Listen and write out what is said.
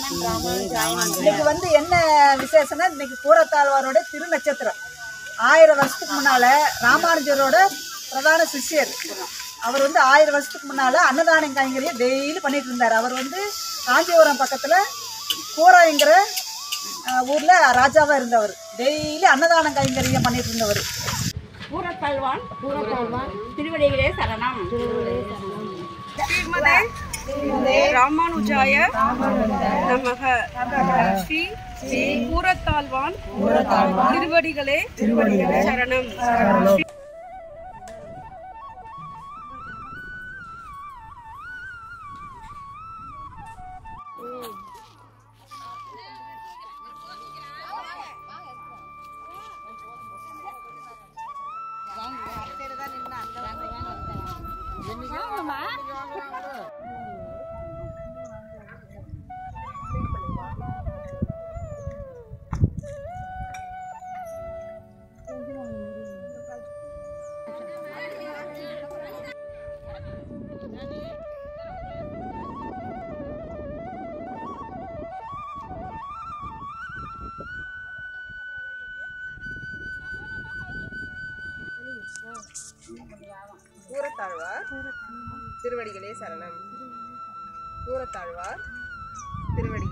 இன்னைக்கு வந்து என்ன விசேஷம்னா இன்னைக்கு கூரத்தாழ்வாரோட திருநட்சத்திரம் ஆயிரம் வருஷத்துக்கு முன்னால ராமானுஜரோட பிரதான சிஷ்யர் அவர் வந்து ஆயிரம் வருஷத்துக்கு முன்னால அன்னதானம் கைங்கரியை டெய்லி பண்ணிட்டு இருந்தார் அவர் வந்து காஞ்சிபுரம் பக்கத்துல கூராய்ங்கிற அஹ், ஊர்ல ராஜாவா இருந்தவர் டெய்லி அன்னதானம் கைங்கரியம் பண்ணிட்டு இருந்தவர் கூறத்தாழ்வான் கூறத்தாழ்வான் திருவடிகளே சரணம் ஸ்ரீமதே ராமானுஜாய நமக ஸ்ரீ ஸ்ரீ கூரத்தாழ்வான் திருவடிகளே சரணம் கூரத்தாழ்வார் திருவடிகளே சரணம் கூரத்தாழ்வார் திருவடி